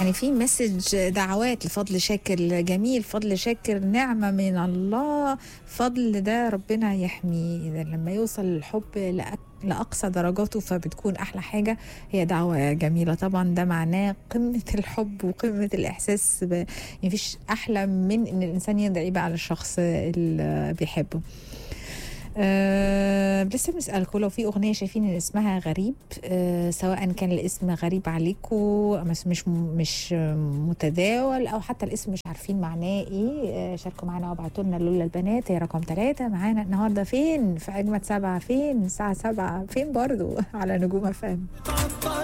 يعني في مسج دعوات لفضل شاكر جميل فضل شاكر نعمة من الله فضل ده ربنا يحميه إذا لما يوصل الحب لأك- لأقصى درجاته فبتكون أحلى حاجة هي دعوة جميلة طبعا ده معناه قمة الحب وقمة الإحساس ب... مفيش أحلى من إن الإنسان يدعي بقى على الشخص اللي بيحبه أه لسه بنسألكم لو في أغنية شايفين إن اسمها غريب أه سواء كان الاسم غريب عليكم بس مش مش متداول أو حتى الاسم مش عارفين معناه إيه أه شاركوا معانا وابعتوا لنا لولا البنات هي رقم ثلاثة معانا النهاردة فين في أجمد سبعة فين الساعة سبعة فين برضو على نجوم فهم